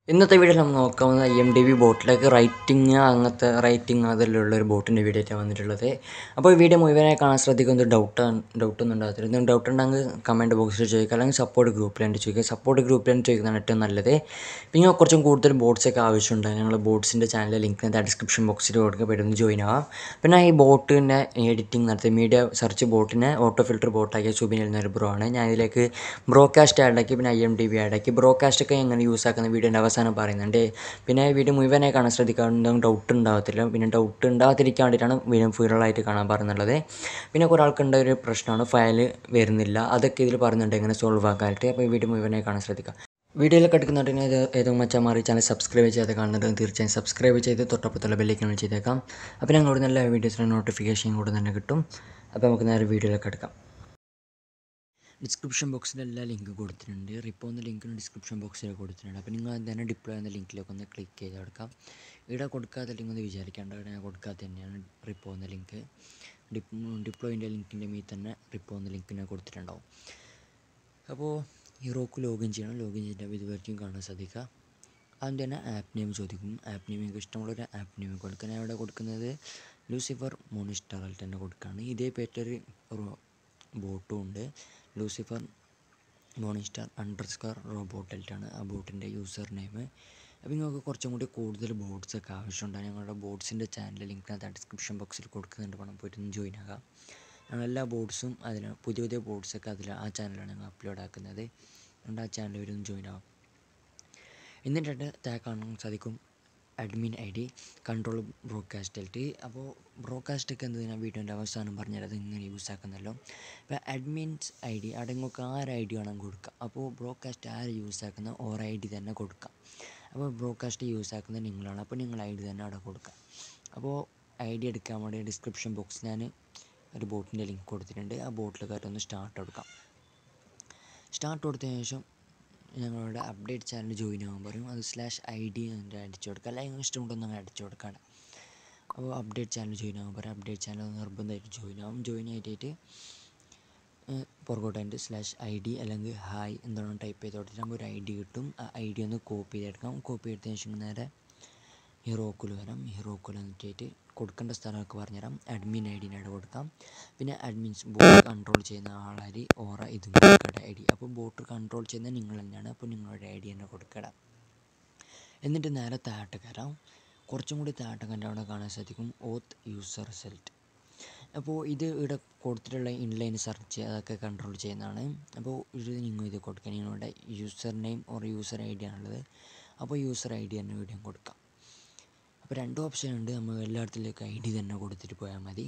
ഇന്നത്തെ വീഡിയോയിൽ നമ്മൾ നോക്കാവുന്ന ഐ എം ഡി ബി ബോട്ടിലേക്ക് റൈറ്റിംഗ് അങ്ങനത്തെ റൈറ്റിംഗ് അതിലുള്ള ഒരു ബോട്ടിൻ്റെ വീഡിയോ ആയിട്ടാണ് വന്നിട്ടുള്ളത് അപ്പോൾ ഈ വീഡിയോ മുഴുവനായി കാണാൻ ശ്രദ്ധിക്കുന്നത് ഡൗട്ട് ഡൗട്ടൊന്നും ഉണ്ടാകത്തില്ല എന്തെങ്കിലും ഡൗട്ട് ഉണ്ടെങ്കിൽ കമൻറ്റ് ബോക്സിൽ ചോദിക്കുക അല്ലെങ്കിൽ സപ്പോർട്ട് ഗ്രൂപ്പിലാണ് ചോദിക്കുക സപ്പോർട്ട് ഗ്രൂപ്പിലാണ് ചോദിക്കുന്നതാണ് ഏറ്റവും നല്ലത് പിന്നെ കുറച്ചും കൂടുതൽ ബോട്ട്സൊക്കെ ആവശ്യമുണ്ട് ഞങ്ങൾ ബോട്ട്സിൻ്റെ ചാനൽ ലിങ്ക് ഡിസ്ക്രിപ്ഷൻ ബോക്സിൽ കൊടുക്കുക പെട്ടെന്ന് ജോയിൻ ആവാം പിന്നെ ഈ ബോട്ടിൻ്റെ എഡിറ്റിംഗ് നടത്തിയ മീഡിയ സെർച്ച് ബോട്ടിനെ ഓട്ടോ ഫിൽറ്റർ ബോട്ടാക്കിയ സുബിൻ എന്നൊരു ബ്രോ ആണ് ഞാൻ ഇതിലേക്ക് ബ്രോഡ്കാസ്റ്റ് ആഡാക്കി പിന്നെ ഐ എം ഡി ബി ആഡാക്കി ബ്രോഡ്കാസ്റ്റ് ഒക്കെ എങ്ങനെ യൂസ് ആക്കുന്ന വീഡിയോൻ്റെ അവസാനം പറയുന്നുണ്ട് പിന്നെ ഈ വീഡിയോ മുഴുവനായി കാണാൻ ശ്രദ്ധിക്കുക എന്തെങ്കിലും ഡൗട്ട് ഉണ്ടാകത്തില്ല പിന്നെ ഡൗട്ട് ഉണ്ടാകാതിരിക്കാൻ വേണ്ടിയിട്ടാണ് വീഡിയോ ഫുള്ളായിട്ട് കാണാൻ പറയുന്നുള്ളത് പിന്നെ കുറേ ആൾക്കുണ്ട ഒരു പ്രശ്നമാണ് ഫയൽ വരുന്നില്ല അതൊക്കെ ഇതിൽ പറയുന്നുണ്ട് എങ്ങനെ സോൾവ് ആക്കാനായിട്ട് അപ്പോൾ ഈ വീഡിയോ മുഴുവനായി കാണാൻ ശ്രദ്ധിക്കുക വീഡിയോയിലൊക്കെ എടുക്കുന്നുണ്ടെങ്കിൽ ഇത് ഏതെങ്കിലും മച്ചാൻ മാറി ചാനൽ സബ്സ്ക്രൈബ് ചെയ്ത് കാണുന്നുണ്ടെങ്കിൽ തീർച്ചയായും സബ്സ്ക്രൈബ് ചെയ്ത് തൊട്ടപ്പുറത്തുള്ള ബെല്ലിക്കണം ചെയ്തേക്കാം അപ്പോൾ ഞങ്ങളുടെ നല്ല വീഡിയോസിൻ്റെ നോട്ടിഫിക്കേഷൻ കൂടെ തന്നെ കിട്ടും അപ്പോൾ നമുക്ക് നേരെ വീഡിയോയിലൊക്കെ എടുക്കാം ഡിസ്ക്രിപ്ഷൻ ബോക്സിൽ എല്ലാ ലിങ്ക് കൊടുത്തിട്ടുണ്ട് റിപ്പോ എന്ന ലിങ്കിന് ഡിസ്ക്രിപ്ഷൻ ബോക്സിൽ കൊടുത്തിട്ടുണ്ട് അപ്പോൾ നിങ്ങൾ തന്നെ ഡിപ്ലോയ് എന്ന ലിങ്കിലേക്ക് ഒന്ന് ക്ലിക്ക് ചെയ്ത് കൊടുക്കാം ഇവിടെ കൊടുക്കാത്ത ലിങ്ക് ഒന്ന് വിചാരിക്കേണ്ട ഇവിടെ ഞാൻ കൊടുക്കാത്ത തന്നെയാണ് റിപ്പോ എന്ന ലിങ്ക് ഡിപ്ലോയിൻ്റെ ലിങ്കിൻ്റെ മീ തന്നെ റിപ്പോ എന്ന ലിങ്ക് ഞാൻ കൊടുത്തിട്ടുണ്ടാവും അപ്പോൾ ഹീറോക്ക് ലോഗിൻ ചെയ്യണം ലോഗിൻ ചെയ്തിട്ട് ഇതുവരെയും കാണാൻ സാധിക്കുക അതിൻ്റെ തന്നെ ആപ്പ് നെയിം ചോദിക്കും ആപ്പ് നെയിം നിങ്ങൾക്ക് ഇഷ്ടമുള്ളൊരു ആപ്പ് നെയിം കൊടുക്കുക ഞാൻ ഇവിടെ കൊടുക്കുന്നത് ലൂസിഫർ മോണിസ്റ്റാറിൽ തന്നെ കൊടുക്കുകയാണ് ഇതേ പേറ്റൊരു ബോട്ടും ഉണ്ട് ലൂസിഫർ മോണിസ്റ്റാർ അണ്ടർ സ്കാർ റോബോട്ടൽറ്റാണ് ആ ബോട്ടിൻ്റെ യൂസർ നെയിം അപ്പോൾ നിങ്ങൾക്ക് കുറച്ചും കൂടി കൂടുതൽ ബോട്ട്സ് ഒക്കെ ആവശ്യമുണ്ട് ഞങ്ങളുടെ ബോട്ട്സിൻ്റെ ചാനൽ ലിങ്ക് അത് ഡിസ്ക്രിപ്ഷൻ ബോക്സിൽ കൊടുക്കുന്നുണ്ട് വേണം പോയിട്ട് ഒന്ന് ജോയിൻ ആകാം ഞങ്ങൾ എല്ലാ ബോട്ട്സും അതിൽ പുതിയ പുതിയ ബോട്ട്സൊക്കെ അതിൽ ആ ചാനലാണ് ഞങ്ങൾ അപ്ലോഡ് ആക്കുന്നത് അതുകൊണ്ട് ആ ചാനൽ വരെ ഒന്ന് ജോയിൻ ആവാം എന്നിട്ട് താഴെ കാണാൻ സാധിക്കും admin I D control broadcast L T അപ്പോൾ ബ്രോഡ്കാസ്റ്റ് ഒക്കെ എന്ത് ഞാൻ വീഡിയോൻ്റെ അവസാനം പറഞ്ഞാൽ അത് ഇങ്ങനെ യൂസ് ആക്കുന്നല്ലോ അപ്പോൾ അഡ്മിൻസ് ഐ ഡി അവിടെ നിങ്ങൾക്ക് ആര് ഐ ഡി വേണം കൊടുക്കുക അപ്പോൾ ബ്രോഡ്കാസ്റ്റ് ആര് യൂസ് ആക്കുന്ന ഓർ ഐ ഡി തന്നെ കൊടുക്കുക അപ്പോൾ ബ്രോഡ്കാസ്റ്റ് യൂസ് ആക്കുന്നത് നിങ്ങളാണ് അപ്പോൾ നിങ്ങൾ ഐ ഡി തന്നെ അവിടെ കൊടുക്കുക അപ്പോൾ ഐ ഡി എടുക്കാൻ വേണ്ടി ഡിസ്ക്രിപ്ഷൻ ബോക്സിൽ ഞാൻ ഒരു ബോട്ടിൻ്റെ ലിങ്ക് കൊടുത്തിട്ടുണ്ട് ആ ബോട്ടിൽ കയറ്റൊന്ന് സ്റ്റാർട്ട് കൊടുക്കാം സ്റ്റാർട്ട് കൊടുത്തതിന് ശേഷം ഞങ്ങളുടെ അപ്ഡേറ്റ് ചാനൽ ജോയിൻ ആകാൻ പറയും അത് സ്ലാഷ് ഐ ഡി എന്നിട്ട് അടിച്ചു കൊടുക്കുക അല്ലെങ്കിൽ ഇഷ്ടമുണ്ടെന്ന് അങ്ങനെ അടിച്ചു കൊടുക്കാണ് അപ്പോൾ അപ്ഡേറ്റ് ചാനൽ ജോയിൻ ആകാൻ പറയും അപ്ഡേറ്റ് ചാനൽ നിർബന്ധമായിട്ട് ജോയിൻ ആവും ജോയിൻ ആയിട്ട് പുറകോട്ടായിട്ട് സ്ലാഷ് ഐ ഡി അല്ലെങ്കിൽ ഹായ് എന്താണ് ടൈപ്പ് ചെയ്ത് കൊടുത്തിട്ട് ഒരു ഐ ഡി കിട്ടും ആ ഐ ഡി ഒന്ന് കോപ്പി ചെയ്തെടുക്കാം കോപ്പി എടുത്തതിന് ശേഷം നേരെ ഹീറോക്കുൽ വരാം ഹീറോക്കുൽ എന്നിട്ടായിട്ട് കൊടുക്കേണ്ട സ്ഥലമൊക്കെ പറഞ്ഞുതരാം അഡ്മിൻ ഐ ഡിൻ്റെ അവിടെ കൊടുക്കാം പിന്നെ അഡ്മിൻസ് ബോട്ട് കൺട്രോൾ ചെയ്യുന്ന ആളാരി ഓറ ഇതും കൊടുക്കട്ടെ ഐ ഡി അപ്പോൾ ബോട്ട് കൺട്രോൾ ചെയ്യുന്നത് നിങ്ങൾ തന്നെയാണ് അപ്പോൾ നിങ്ങളുടെ ഐ ഡി തന്നെ കൊടുക്കണം എന്നിട്ട് നേരെ താഴോട്ട് കയറാം കുറച്ചും കൂടി താഴോട്ട് കണ്ട അവിടെ കാണാൻ സാധിക്കും ഓത്ത് യൂസർ റിസൾട്ട് അപ്പോൾ ഇത് ഇവിടെ കൊടുത്തിട്ടുള്ള ഇൻലൈൻ സെർച്ച് അതൊക്കെ കൺട്രോൾ ചെയ്യുന്നതാണ് അപ്പോൾ ഇത് നിങ്ങൾ ഇത് കൊടുക്കുക നിങ്ങളുടെ user name or user I D ആണുള്ളത് അപ്പോൾ യൂസർ ഐ ഡി തന്നെ വീഡിയോ കൊടുക്കാം അപ്പോൾ രണ്ട് ഓപ്ഷൻ ഉണ്ട് നമ്മൾ എല്ലായിടത്തിലേക്ക് ഐ ഡി തന്നെ കൊടുത്തിട്ട് പോയാൽ മതി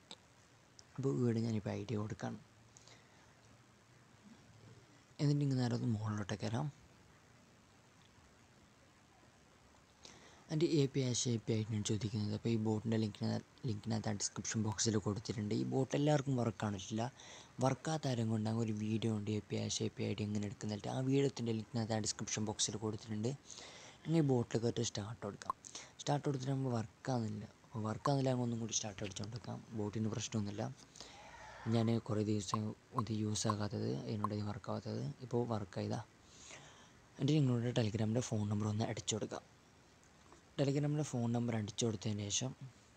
അപ്പോൾ ഇവിടെ ഞാനിപ്പോൾ ഐ ഡി കൊടുക്കാം എന്നിട്ട് ഇങ്ങനെ നേരെ ഒന്ന് മുകളിലോട്ടേക്ക് വരാം എൻ്റെ A P hash A P ആയിട്ടാണ് ചോദിക്കുന്നത് അപ്പോൾ ഈ ബോട്ടിൻ്റെ ലിങ്കിന് ലിങ്കിനകത്ത് ആ ഡിസ്ക്രിപ്ഷൻ ബോക്സിൽ കൊടുത്തിട്ടുണ്ട് ഈ ബോട്ട് എല്ലാവർക്കും വർക്ക് കാണിട്ടില്ല വർക്കാത്ത ആരും കൊണ്ടാകും ഒരു വീഡിയോ ഉണ്ട് A P hash A P I D എങ്ങനെ എടുക്കുന്നിട്ട് ആ വീഡിയോത്തിൻ്റെ ലിങ്കിനകത്ത് ആ ഡിസ്ക്രിപ്ഷൻ ബോക്സിൽ കൊടുത്തിട്ടുണ്ട് അങ്ങനെ ഈ ബോട്ടിൽ കയറ്റി സ്റ്റാർട്ട് കൊടുക്കാം സ്റ്റാർട്ട് കൊടുത്തിട്ട് നമ്മൾ വർക്കാകുന്നില്ല അപ്പോൾ വർക്കാകുന്നില്ല ഒന്നും കൂടി സ്റ്റാർട്ട് അടിച്ചുകൊണ്ടിരിക്കാം ബോട്ടിന് പ്രശ്നമൊന്നുമില്ല ഞാൻ കുറേ ദിവസം ഇത് യൂസ് ആകാത്തത് എന്നോട് ഇത് വർക്കാവാത്തത് ഇപ്പോൾ വർക്ക് ചെയ്താൽ എന്നിട്ട് നിങ്ങളുടെ ടെലിഗ്രാമിൻ്റെ ഫോൺ നമ്പർ ഒന്ന് അടിച്ചു കൊടുക്കാം ടെലിഗ്രാമിൻ്റെ ഫോൺ നമ്പർ അടിച്ചു കൊടുത്തതിന് ശേഷം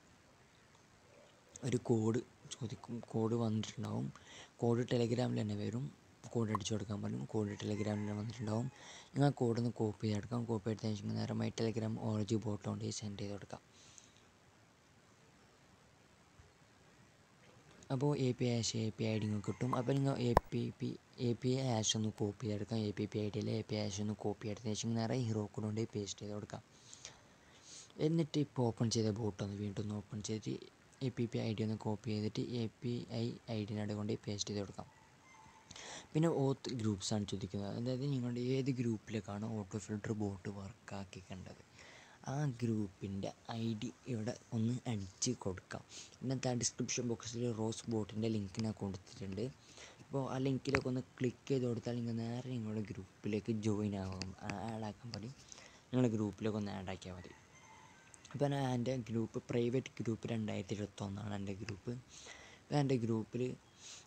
ഒരു കോഡ് ചോദിക്കും കോഡ് വന്നിട്ടുണ്ടാവും കോഡ് ടെലിഗ്രാമിൽ തന്നെ വരും കോഡ് അടിച്ചു കൊടുക്കാൻ പറയും കോഡ് ടെലിഗ്രാമിൽ വന്നിട്ടുണ്ടാവും നിങ്ങൾ കോഡ് ഒന്ന് കോപ്പി ചെയ്തെടുക്കാം കോപ്പി എടുത്തതിന് ശേഷം നേരെ മൈ ടെലിഗ്രാം ഓറഞ്ച് ബോട്ട് കൊണ്ട് സെൻഡ് ചെയ്ത് കൊടുക്കാം അപ്പോൾ A P hash A P I D നിങ്ങൾക്ക് കിട്ടും അപ്പോൾ നിങ്ങൾ A P P A P I hash ഒന്ന് കോപ്പി ചെയ്തെടുക്കാം എ പി പി ഐ ഡിയിൽ എ പി ആഷ് ഒന്ന് കോപ്പി എടുത്തതിന് ശേഷം നേരെ ഹീറോ കോഡ് കൊണ്ട് പേസ്റ്റ് ചെയ്ത് കൊടുക്കാം എന്നിട്ട് ഇപ്പോൾ ഓപ്പൺ ചെയ്ത ബോട്ട് ഒന്ന് വീണ്ടും ഒന്ന് ഓപ്പൺ ചെയ്തിട്ട് A P P I D ഒന്ന് കോപ്പി ചെയ്തിട്ട് എ പി ഐ ഐ ഡിനോട് കൊണ്ട് പേസ്റ്റ് ചെയ്ത് കൊടുക്കാം പിന്നെ ഓത്ത് ഗ്രൂപ്പ്സാണ് ചോദിക്കുന്നത് അതായത് നിങ്ങളുടെ ഏത് ഗ്രൂപ്പിലേക്കാണ് ഓട്ടോ ഫിൽട്ടർ ബോട്ട് വർക്കാക്കിക്കേണ്ടത് ആ ഗ്രൂപ്പിൻ്റെ ഐ ഡി ഇവിടെ ഒന്ന് അടിച്ച് കൊടുക്കാം ഇന്നത്തെ ആ ഡിസ്ക്രിപ്ഷൻ ബോക്സിൽ റോസ് ബോട്ടിൻ്റെ ലിങ്ക് ഞാൻ കൊടുത്തിട്ടുണ്ട് അപ്പോൾ ആ ലിങ്കിലൊക്കെ ഒന്ന് ക്ലിക്ക് ചെയ്ത് കൊടുത്താൽ നിങ്ങൾ നേരെ നിങ്ങളുടെ ഗ്രൂപ്പിലേക്ക് ജോയിൻ ആകും ആഡ് ആക്കാൻ മതി നിങ്ങളുടെ ഗ്രൂപ്പിലേക്ക് ഒന്ന് ആഡ് ആക്കിയാൽ മതി അപ്പോൾ ഞാൻ എൻ്റെ ഗ്രൂപ്പ് പ്രൈവറ്റ് ഗ്രൂപ്പ് രണ്ടായിരത്തി ഇരുപത്തൊന്നാണ് എൻ്റെ ഗ്രൂപ്പ് അപ്പോൾ എൻ്റെ ഗ്രൂപ്പിൽ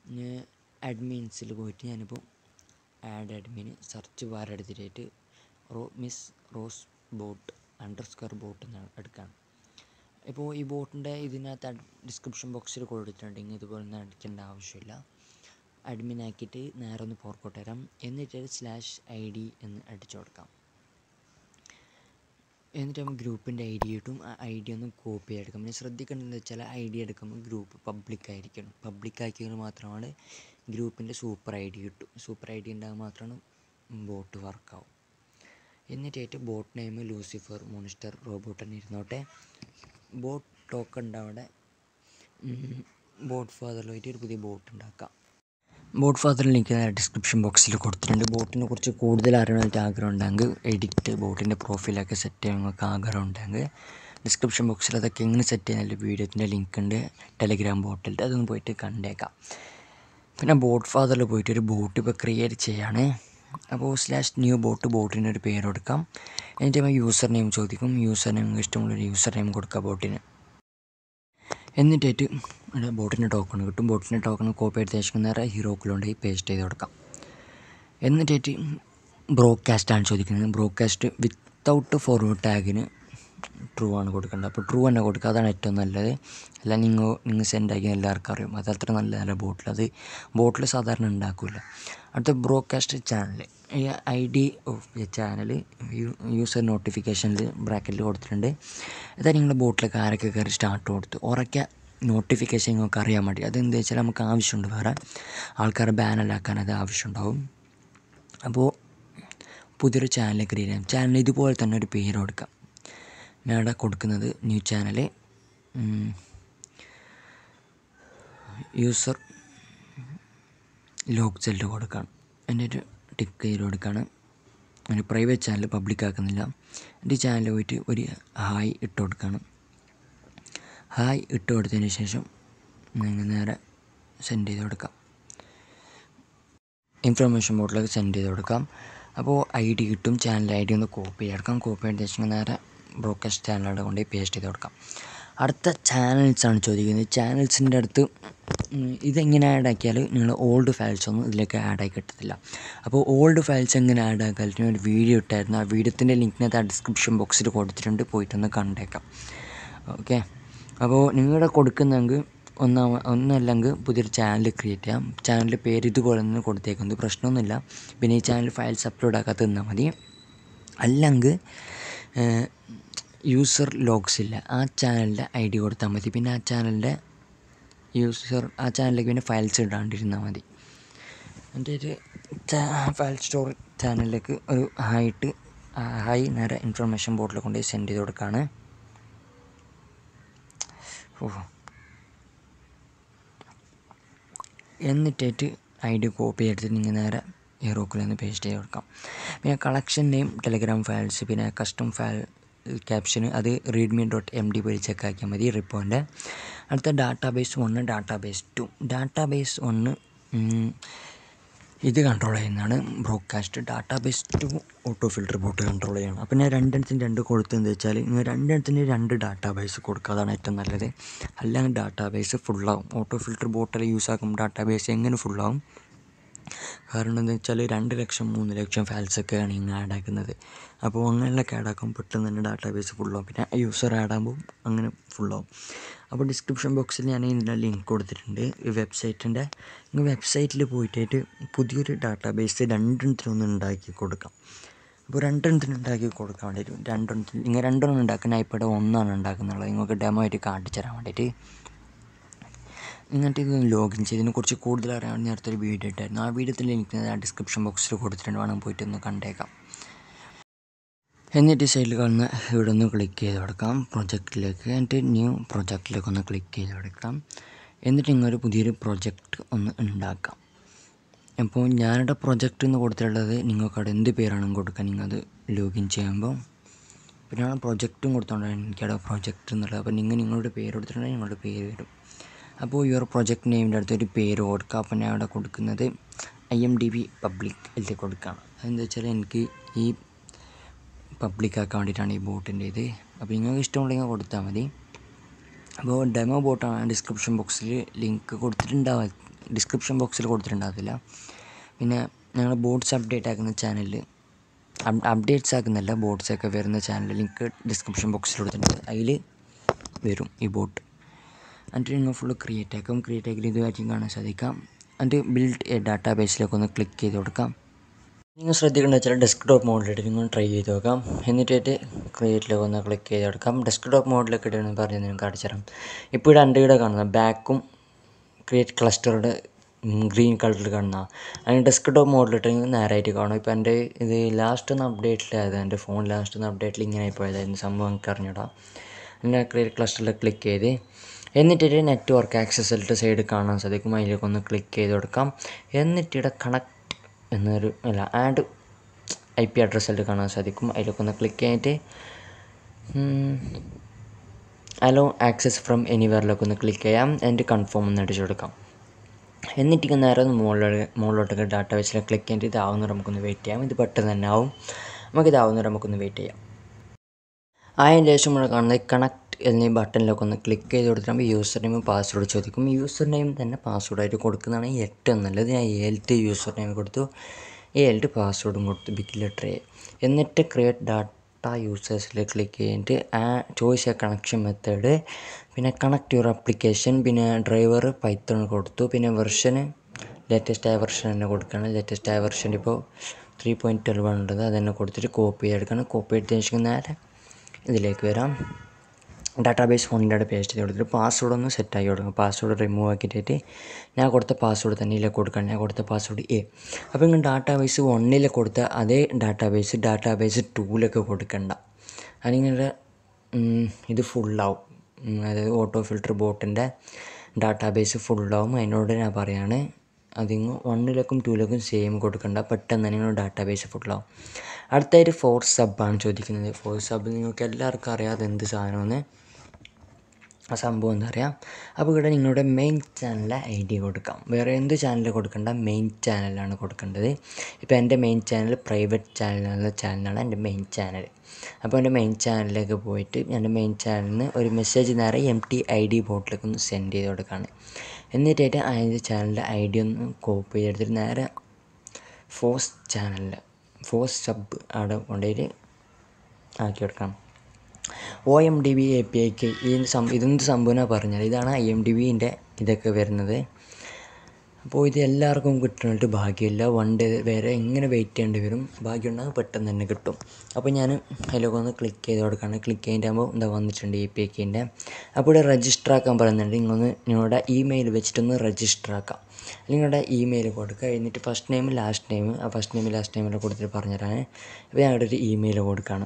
അഡ്മിൻസിൽ പോയിട്ട് ഞാനിപ്പോൾ ആഡ് അഡ്മിൻ സെർച്ച് ബാർ എടുത്തിട്ട് റോ miss Rose bot underscore bot എന്നാണ് എടുക്കാം ഇപ്പോൾ ഈ ബോട്ടിൻ്റെ ഇതിനകത്ത് ഡിസ്ക്രിപ്ഷൻ ബോക്സിൽ കൊടുത്തിട്ടുണ്ടെങ്കിൽ ഇതുപോലെ ഒന്നും അടിക്കേണ്ട ആവശ്യമില്ല അഡ്മിൻ ആക്കിയിട്ട് നേരെ ഒന്ന് പുറകോട്ട് തരാം എന്നിട്ട് സ്ലാഷ് ഐ ഡി എന്ന് അടിച്ചു കൊടുക്കാം എന്നിട്ട് നമ്മൾ ഗ്രൂപ്പിൻ്റെ ഐ ഡി ഇട്ടും ആ ഐ ഡി ഒന്ന് കോപ്പി ചെയ്തെടുക്കാം പിന്നെ ശ്രദ്ധിക്കേണ്ടതെന്ന് വെച്ചാൽ ഐ ഡി എടുക്കുമ്പോൾ ഗ്രൂപ്പ് പബ്ലിക് ആയിരിക്കണം പബ്ലിക് ആക്കിയെങ്കിൽ മാത്രമാണ് ഗ്രൂപ്പിൻ്റെ സൂപ്പർ ഐ ഡി കിട്ടും സൂപ്പർ ഐ ഡി ഉണ്ടാകുമ്പോൾ മാത്രമാണ് ബോട്ട് വർക്കാവും എന്നിട്ടായിട്ട് bot name Lucifer monster robot തന്നെ ഇരുന്നോട്ടെ ബോട്ട് ടോക്കൺ ഉണ്ട് അവിടെ ബോട്ട് ഫാദറിലായിട്ട് ഒരു പുതിയ ബോട്ട് ഉണ്ടാക്കാം ബോട്ട് ഫാദറിൽ ലിങ്ക് ഡിസ്ക്രിപ്ഷൻ ബോക്സിൽ കൊടുത്തിട്ടുണ്ട് ബോട്ടിനെ കുറിച്ച് കൂടുതൽ അറിയണമെന്നിട്ട് ആഗ്രഹം ഉണ്ടെങ്കിൽ എഡിറ്റ് ബോട്ടിൻ്റെ പ്രൊഫൈലൊക്കെ സെറ്റ് ചെയ്യാൻ നിങ്ങൾക്ക് ആഗ്രഹം ഉണ്ടെങ്കിൽ ഡിസ്ക്രിപ്ഷൻ ബോക്സിൽ അതൊക്കെ എങ്ങനെ സെറ്റ് ചെയ്യാനുള്ള വീഡിയോത്തിൻ്റെ ലിങ്ക് ഉണ്ട് ടെലിഗ്രാം ബോട്ടിൽ അതൊന്ന് പോയിട്ട് കണ്ടേക്കാം പിന്നെ ബോട്ട് ഫാദറിൽ പോയിട്ട് ഒരു ബോട്ട് ഇപ്പോൾ ക്രിയേറ്റ് ചെയ്യാണ് അപ്പോൾ സ്ലാഷ് ന്യൂ ബോട്ട് ബോട്ടിന് ഒരു പേര് കൊടുക്കാം എന്നിട്ട് നമ്മൾ യൂസർ നെയിം ചോദിക്കും യൂസർ നെയിം ഇഷ്ടമുള്ളൊരു യൂസർ നെയിം കൊടുക്കുക ബോട്ടിന് എന്നിട്ടായിട്ട് ഇവിടെ ബോട്ടിൻ്റെ ടോക്കൺ കിട്ടും ബോട്ടിൻ്റെ ടോക്കൺ കോപ്പി എടുത്ത് ശേഷം നേരെ ഹീറോക്കിലുണ്ട് പേസ്റ്റ് ചെയ്ത് കൊടുക്കാം എന്നിട്ടായിട്ട് ബ്രോഡ്കാസ്റ്റ് ആണ് ചോദിക്കുന്നത് ബ്രോഡ്കാസ്റ്റ് വിത്തൗട്ട് ഫോർവേഡ് ടാഗിന് ട്രൂ ആണ് കൊടുക്കേണ്ടത് അപ്പോൾ ട്രൂ തന്നെ കൊടുക്കുക അതാണ് ഏറ്റവും നല്ലത് അല്ല നിങ്ങൾ നിങ്ങൾ സെൻഡ് ആക്കി എല്ലാവർക്കും അറിയും അത് അത്ര നല്ലതല്ല ബോട്ടിൽ അത് ബോട്ടിൽ സാധാരണ ഉണ്ടാക്കില്ല അടുത്ത ബ്രോഡ്കാസ്റ്റ് ചാനൽ ഈ I D of channel user നോട്ടിഫിക്കേഷനിൽ ബ്രാക്കറ്റിൽ കൊടുത്തിട്ടുണ്ട് ഇതാ നിങ്ങളുടെ ബോട്ടിലൊക്കെ ആരൊക്കെ കയറി സ്റ്റാർട്ട് കൊടുത്തു ഉറക്കെ നോട്ടിഫിക്കേഷൻ നിങ്ങൾക്ക് അറിയാൻ വേണ്ടി അതെന്താ വെച്ചാൽ നമുക്ക് ആവശ്യമുണ്ട് വേറെ ആൾക്കാരെ ബാനലാക്കാൻ അത് ആവശ്യമുണ്ടാവും അപ്പോൾ പുതിയൊരു ചാനൽ ക്രിയേറ്റ് ചെയ്യാം ചാനൽ ഇതുപോലെ തന്നെ ഒരു പേര് കൊടുക്കാം ഞാൻ ഇവിടെ കൊടുക്കുന്നത് ന്യൂ ചാനൽ യൂസർ ലോക്ക് സെല്ല് കൊടുക്കുകയാണ് എൻ്റെ ഒരു ടിക്ക് ചെയ്ത് കൊടുക്കുകയാണ് ഒരു പ്രൈവറ്റ് ചാനൽ പബ്ലിക് ആക്കുന്നില്ല എൻ്റെ ചാനൽ പോയിട്ട് ഒരു ഹായ് ഇട്ട് കൊടുക്കുകയാണ് ഹായ് ഇട്ട് കൊടുത്തതിന് ശേഷം നിങ്ങൾ നേരെ സെൻഡ് ചെയ്ത് കൊടുക്കാം ഇൻഫർമേഷൻ ബോർഡിലേക്ക് സെൻഡ് ചെയ്ത് കൊടുക്കാം അപ്പോൾ ഐ ഡി കിട്ടും ചാനൽ ഐ ഡി ഒന്ന് കോപ്പി ചെയ്തെടുക്കാം കോപ്പി ചെയ്ത് വെച്ചാൽ നേരെ ബ്രോഡ്കാസ്റ്റ് ചാനലുടെ കൊണ്ട് പേസ്റ്റ് ചെയ്ത് കൊടുക്കാം അടുത്ത ചാനൽസാണ് ചോദിക്കുന്നത് ചാനൽസിൻ്റെ അടുത്ത് ഇതെങ്ങനെ ആഡ് ആക്കിയാൽ നിങ്ങൾ ഓൾഡ് ഫയൽസ് ഒന്നും ഇതിലേക്ക് ആഡ് ആയി കിട്ടത്തില്ല അപ്പോൾ ഓൾഡ് ഫയൽസ് എങ്ങനെ ആഡ് ആക്കാൻ ഒരു വീഡിയോ ഇട്ടായിരുന്നു ആ വീഡിയോത്തിൻ്റെ ലിങ്കിനകത്ത് ആ ഡിസ്ക്രിപ്ഷൻ ബോക്സിൽ കൊടുത്തിട്ടുണ്ട് പോയിട്ടൊന്ന് കണ്ടേക്കാം ഓക്കെ അപ്പോൾ നിങ്ങളുടെ കൊടുക്കുന്നെങ്കിൽ ഒന്നാ ഒന്നല്ലെങ്കിൽ പുതിയൊരു ചാനൽ ക്രിയേറ്റ് ചെയ്യാം ചാനലിൻ്റെ പേര് ഇതുപോലെ തന്നെ കൊടുത്തേക്കുന്നത് പ്രശ്നമൊന്നുമില്ല പിന്നെ ഈ ചാനൽ ഫയൽസ് അപ്ലോഡ് ആക്കാത്ത നിന്നാൽ മതി അല്ലെങ്കിൽ യൂസർ ലോഗ്സ് ഇല്ല ആ ചാനലിൻ്റെ ഐ ഡി കൊടുത്താൽ മതി പിന്നെ ആ ചാനലിൻ്റെ യൂസർ ആ ചാനലിലേക്ക് പിന്നെ ഫയൽസ് ഇടാണ്ടിരുന്നാൽ മതി എൻ്റെ ഒരു ഫയൽ സ്റ്റോർ ചാനലിലേക്ക് ഒരു ഹായിട്ട് ഹായ് നേരെ ഇൻഫർമേഷൻ ബോർഡിൽ കൊണ്ട് സെൻഡ് ചെയ്ത് കൊടുക്കുകയാണ് ഓ എന്നിട്ടേറ്റ് ഐ ഡി കോപ്പി എടുത്തിട്ട് നിങ്ങൾ നേരെ ഹീറോക്കിൽ നിന്ന് പേസ്റ്റ് ചെയ്ത് കൊടുക്കാം പിന്നെ കളക്ഷൻ നെയിം ടെലഗ്രാം ഫയൽസ് പിന്നെ കസ്റ്റം ഫയൽ ക്യാപ്ഷന് അത് റീഡ്മി ഡോട്ട് എം ഡി പോയി ചെക്ക് ആക്കിയാൽ മതി റിപ്പോൻ്റെ അടുത്ത database one database two database ഒന്ന് ഇത് കൺട്രോൾ ചെയ്യുന്നതാണ് broadcast database two auto filter bot control ചെയ്യണം അപ്പം ഞാൻ രണ്ടെണ്ണത്തിന് രണ്ട് കൊടുത്തതെന്ന് വെച്ചാൽ നിങ്ങൾ രണ്ടെണ്ണത്തിന് രണ്ട് ഡാറ്റാബേസ് കൊടുക്കുക അതാണ് ഏറ്റവും നല്ലത് അല്ലെങ്കിൽ ഡാറ്റാബേസ് ഫുള്ളാവും ഓട്ടോ ഫിൽറ്റർ ബോട്ടിൽ യൂസ് ആക്കുമ്പോൾ ഡാറ്റാബേസ് എങ്ങനെ ഫുള്ളാവും കാരണം എന്താ വെച്ചാൽ രണ്ട് ലക്ഷം മൂന്ന് ലക്ഷം ഫയൽസൊക്കെയാണ് ഇങ്ങനെ ആഡ് ആക്കുന്നത് അപ്പോൾ അങ്ങനെയൊക്കെ ആഡ് ആക്കും പെട്ടെന്ന് തന്നെ ഡാറ്റാബേസ് ഫുള്ളാവും പിന്നെ യൂസർ ആഡ് ആകുമ്പോൾ അങ്ങനെ ഫുള്ളാവും അപ്പോൾ ഡിസ്ക്രിപ്ഷൻ ബോക്സിൽ ഞാൻ ഇതിൻ്റെ ലിങ്ക് കൊടുത്തിട്ടുണ്ട് ഈ വെബ്സൈറ്റിൻ്റെ നിങ്ങൾ വെബ്സൈറ്റിൽ പോയിട്ട് പുതിയൊരു ഡാറ്റാബേസ് രണ്ടെണ്ണത്തിനൊന്ന് ഉണ്ടാക്കി കൊടുക്കാം അപ്പോൾ രണ്ടെണ്ണത്തിന് ഉണ്ടാക്കി കൊടുക്കാൻ വേണ്ടിയിട്ട് രണ്ടെണ്ണത്തിന് നിങ്ങൾ രണ്ടെണ്ണം ഉണ്ടാക്കുന്ന ഇപ്പോൾ ഒന്നാണ് ഉണ്ടാക്കുന്നുള്ളത് നിങ്ങൾക്ക് ഡെമോ ആയിട്ട് കാണിച്ചു തരാൻ വേണ്ടിയിട്ട് എന്നിട്ട് ഇത് ലോഗിൻ ചെയ്തതിനെ കുറിച്ച് കൂടുതൽ അറിയാൻ നേരത്തെ ഒരു വീഡിയോ ഇട്ടായിരുന്നു ആ വീഡിയോത്തിൽ എനിക്ക് ആ ഡിസ്ക്രിപ്ഷൻ ബോക്സിൽ കൊടുത്തിട്ടുണ്ട് വേണം പോയിട്ട് ഒന്ന് കണ്ടേക്കാം എന്നിട്ട് സൈഡിൽ കാണുന്ന ഇവിടെ ഒന്ന് ക്ലിക്ക് ചെയ്ത് കൊടുക്കാം പ്രൊജക്റ്റിലേക്ക് എന്നിട്ട് ന്യൂ പ്രൊജക്റ്റിലേക്ക് ഒന്ന് ക്ലിക്ക് ചെയ്ത് കൊടുക്കാം എന്നിട്ട് ഇങ്ങൊരു പുതിയൊരു പ്രൊജക്റ്റ് ഒന്ന് ഉണ്ടാക്കാം അപ്പോൾ ഞാനിവിടെ പ്രൊജക്റ്റ് എന്ന് കൊടുത്തിട്ടുള്ളത് നിങ്ങൾക്ക് അവിടെ എന്ത് പേരാണ് കൊടുക്കുക നിങ്ങൾ അത് ലോഗിൻ ചെയ്യുമ്പോൾ പിന്നെ ആ പ്രൊജക്റ്റും കൊടുത്തോണ്ടാണ് എനിക്കവിടെ പ്രൊജക്റ്റ് എന്നുള്ളത് അപ്പോൾ നിങ്ങൾ നിങ്ങളുടെ പേര് കൊടുത്തിട്ടുണ്ടെങ്കിൽ നിങ്ങളുടെ പേര് വരും അപ്പോൾ ഈ ഒരു പ്രൊജക്റ്റ് നെയിമിൻ്റെ അടുത്ത് ഒരു പേര് കൊടുക്കുക അപ്പോൾ ഞാൻ അവിടെ കൊടുക്കുന്നത് I M D B public ഇതിൽ കൊടുക്കുകയാണ് അതെന്താ വെച്ചാൽ എനിക്ക് ഈ പബ്ലിക് ആക്കാൻ വേണ്ടിയിട്ടാണ് ഈ ബോട്ടിൻ്റെ ഇത് അപ്പോൾ നിങ്ങൾക്ക് ഇഷ്ടമുണ്ടെങ്കിൽ കൊടുത്താൽ മതി അപ്പോൾ ഡെമോ ബോട്ടാണ് ഡിസ്ക്രിപ്ഷൻ ബോക്സിൽ ലിങ്ക് കൊടുത്തിട്ടുണ്ടാവുക ഡിസ്ക്രിപ്ഷൻ ബോക്സിൽ കൊടുത്തിട്ടുണ്ടാകത്തില്ല പിന്നെ ഞങ്ങൾ ബോട്ട്സ് അപ്ഡേറ്റ് ആക്കുന്ന ചാനലിൽ അപ്ഡേറ്റ്സ് ആക്കുന്നില്ല ബോട്ട്സൊക്കെ വരുന്ന ചാനൽ ലിങ്ക് ഡിസ്ക്രിപ്ഷൻ ബോക്സിൽ കൊടുത്തിട്ടുണ്ട് അതിൽ വരും ഈ ബോട്ട് എന്നിട്ട് നിങ്ങൾ ഫുള്ള് ക്രിയേറ്റ് ആക്കും ക്രിയേറ്റ് ആക്കി ഇതുമായിട്ടും കാണാൻ സാധിക്കാം എന്നിട്ട് ബിൽഡ് എ ഡാറ്റാ ബേസിലേക്ക് ഒന്ന് ക്ലിക്ക് ചെയ്ത് കൊടുക്കാം നിങ്ങൾ ശ്രദ്ധിക്കേണ്ടത് വെച്ചാൽ ഡെസ്ക് ടോപ്പ് മോഡിലിട്ട് നിങ്ങൾ ട്രൈ ചെയ്ത് നോക്കാം എന്നിട്ടായിട്ട് ക്രിയേറ്റിലേക്ക് ഒന്ന് ക്ലിക്ക് ചെയ്ത് കൊടുക്കാം ഡെസ്ക് ടോപ്പ് മോഡിലേക്ക് ഇടുകയെന്ന് പറഞ്ഞ് നിങ്ങൾക്ക് കാണിച്ചു തരാം ഇപ്പോൾ ഇവിടെ എൻ്റെ ഇവിടെ കാണുന്നത് ബാക്കും ക്രിയേറ്റ് ക്ലസ്റ്ററുടെ ഗ്രീൻ കളറിൽ കാണുന്ന അതിന് ഡെസ്ക് ടോപ്പ് മോഡിലിട്ടെങ്കിൽ നേരായിട്ട് കാണും ഇപ്പോൾ എൻ്റെ ഇത് ലാസ്റ്റ് ഒന്ന് അപ്ഡേറ്റിലായത് എൻ്റെ ഫോൺ ലാസ്റ്റ് ഒന്ന് അപ്ഡേറ്റിൽ ഇങ്ങനെ ആയിപ്പോയതായിരുന്നു സംഭവം എനിക്ക് അറിഞ്ഞൂടാ പിന്നെ ക്രിയേറ്റ് ക്ലസ്റ്ററിൽ ക്ലിക്ക് ചെയ്ത് എന്നിട്ട് നെറ്റ്വർക്ക് ആക്സസിലിട്ട് സൈഡ് കാണാൻ സാധിക്കും അതിലേക്ക് ഒന്ന് ക്ലിക്ക് ചെയ്ത് കൊടുക്കാം എന്നിട്ട് ഇവിടെ കണക്ട് എന്നൊരു അല്ല ആഡ് ഐ പി അഡ്രസ്സിൽ കാണാൻ സാധിക്കും അതിലേക്ക് ഒന്ന് ക്ലിക്ക് ചെയ്തിട്ട് അലോ ആക്സസ് ഫ്രം എനിവെയറിലേക്ക് ഒന്ന് ക്ലിക്ക് ചെയ്യാം എന്നിട്ട് കൺഫേം ഒന്ന് അടിച്ചു കൊടുക്കാം എന്നിട്ട് നേരെ ഒന്ന് മുകളിലോട്ട് മുകളിലോട്ടൊക്കെ ഡാറ്റ വെച്ചിൽ ക്ലിക്ക് ചെയ്തിട്ട് ഇതാവുന്നവരെ നമുക്കൊന്ന് വെയിറ്റ് ചെയ്യാം ഇത് പെട്ടെന്ന് തന്നെ ആവും നമുക്ക് ഇതാവുന്നവരെ നമുക്കൊന്ന് വെയിറ്റ് ചെയ്യാം അതിന് ശേഷം നമ്മൾ കാണുന്നത് കണക്ട് എന്നീ ബട്ടണിലൊക്കെ ഒന്ന് ക്ലിക്ക് ചെയ്ത് കൊടുത്തിട്ട് യൂസർ നെയിം പാസ്വേഡ് ചോദിക്കും യൂസർ നെയിം തന്നെ പാസ്വേഡായിട്ട് കൊടുക്കുന്നതാണ് ഏറ്റവും നല്ലത് ഞാൻ ഏൽറ്റ് യൂസർ നെയിം കൊടുത്തു ഏൽറ്റ് പാസ്വേഡും കൊടുത്തു ബിഗ് ലെറ്റർ എ എന്നിട്ട് ക്രിയേറ്റ് ഡാറ്റ യൂസേഴ്സിൽ ക്ലിക്ക് ചെയ്തിട്ട് ആ ചോയ്സ് എ കണക്ഷൻ മെത്തേഡ് പിന്നെ കണക്ട് യുവർ ആപ്ലിക്കേഷൻ പിന്നെ ഡ്രൈവർ പൈത്തൺ കൊടുത്തു പിന്നെ വെർഷന് ലേറ്റസ്റ്റ് ആയ വെർഷൻ തന്നെ കൊടുക്കുകയാണ് ലേറ്റസ്റ്റ് ആയ വെർഷൻ ഇപ്പോൾ ത്രീ പോയിൻറ്റ് ട്വൽവ് ആണ് ഉള്ളത് അത് തന്നെ കൊടുത്തിട്ട് കോപ്പി ചെയ്തെടുക്കണം കോപ്പി എടുത്തതിന് ശേഷം നേരെ ഇതിലേക്ക് വരാം ഡാറ്റാബേസ് ഫോണിൻ്റെ പേസ്റ്റ് ചെയ്ത് കൊടുത്തിട്ട് പാസ്വേഡ് ഒന്ന് സെറ്റാക്കി കൊടുക്കും പാസ്വേഡ് റിമൂവ് ആക്കിയിട്ട് ഞാൻ കൊടുത്ത പാസ്വേഡ് തന്നെ ഇതിലേക്ക് കൊടുക്കണം ഞാൻ കൊടുത്ത പാസ്വേഡ് എ അപ്പോൾ നിങ്ങൾ ഡാറ്റാബേസ് വണ്ണിൽ കൊടുത്ത അതേ ഡാറ്റാബേസ് ഡാറ്റാബേസ് ടൂലൊക്കെ കൊടുക്കണ്ട അതിനിങ്ങനെ ഇത് ഫുള്ളാവും അതായത് ഓട്ടോ ഫിൽട്ടർ ബോട്ടിൻ്റെ ഡാറ്റാബേസ് ഫുള്ളാവും അതിനോട് ഞാൻ പറയാണ് അതിങ്ങ് വണ്ണിലേക്കും ടൂയിലേക്കും സെയിം കൊടുക്കണ്ട പെട്ടെന്ന് തന്നെ നിങ്ങൾ ഡാറ്റാബേസ് ഫുള്ളാവും അടുത്തായിട്ട് ഫോർ സബാണ് ചോദിക്കുന്നത് ഫോർ സബ് നിങ്ങൾക്ക് എല്ലാവർക്കും അറിയാം അതെന്ത് സാധനമെന്ന് ആ സംഭവം എന്താ പറയുക അപ്പോൾ ഇവിടെ നിങ്ങളുടെ മെയിൻ ചാനലിലെ ഐ ഡി കൊടുക്കാം വേറെ എന്ത് ചാനൽ കൊടുക്കണ്ട മെയിൻ ചാനലാണ് കൊടുക്കേണ്ടത് ഇപ്പോൾ എൻ്റെ മെയിൻ ചാനൽ പ്രൈവറ്റ് ചാനലുള്ള ചാനലാണ് എൻ്റെ മെയിൻ ചാനൽ അപ്പോൾ എൻ്റെ മെയിൻ ചാനലിലേക്ക് പോയിട്ട് എൻ്റെ മെയിൻ ചാനലിന് ഒരു മെസ്സേജ് നേരെ എം ടി ഐ ഡി ബോട്ടിലേക്ക് ഒന്ന് സെൻഡ് ചെയ്ത് കൊടുക്കുകയാണ് എന്നിട്ടായിട്ട് അതിൻ്റെ ചാനലിൻ്റെ ഐ ഡി ഒന്ന് കോപ്പി ചെയ്തെടുത്തിട്ട് നേരെ ഫോസ് ചാനലിൽ ഫോസ് സബ് അവിടെ കൊണ്ടുപോയിട്ട് ആക്കി കൊടുക്കണം O M D B A P ഐക്ക് ഈ സം ഇതെന്ത് സംഭവമാണ് പറഞ്ഞാൽ ഇതാണ് ഐ എം ഡി ബിൻ്റെ ഇതൊക്കെ വരുന്നത് അപ്പോൾ ഇത് എല്ലാവർക്കും കിട്ടാനായിട്ട് ഭാഗ്യമില്ല വൺ ഡേ വേറെ എങ്ങനെ വെയിറ്റ് ചെയ്യേണ്ടി വരും ഭാഗ്യമുണ്ടെങ്കിൽ പെട്ടെന്ന് തന്നെ കിട്ടും അപ്പോൾ ഞാൻ അതിലൊക്കെ ഒന്ന് ക്ലിക്ക് ചെയ്ത് കൊടുക്കുകയാണ് ക്ലിക്ക് ചെയ്തിട്ടാകുമ്പോൾ എന്താ വന്നിട്ടുണ്ട് എ പി ഐക്കിൻ്റെ അപ്പോൾ ഇവിടെ രജിസ്റ്റർ ആക്കാൻ പറയുന്നുണ്ട് നിങ്ങളൊന്ന് നിങ്ങളുടെ ഇമെയിൽ വെച്ചിട്ടൊന്ന് രജിസ്റ്റർ ആക്കാം നിങ്ങളുടെ ഇമെയിൽ കൊടുക്കുക എന്നിട്ട് ഫസ്റ്റ് നെയിം ലാസ്റ്റ് നെയിം ആ ഫസ്റ്റ് നെയിം ലാസ്റ്റ് നെയിമിൽ കൊടുത്തിട്ട് പറഞ്ഞുതരാൻ അപ്പോൾ ഞാൻ ഇവിടെ ഒരു ഇമെയിൽ കൊടുക്കുകയാണ്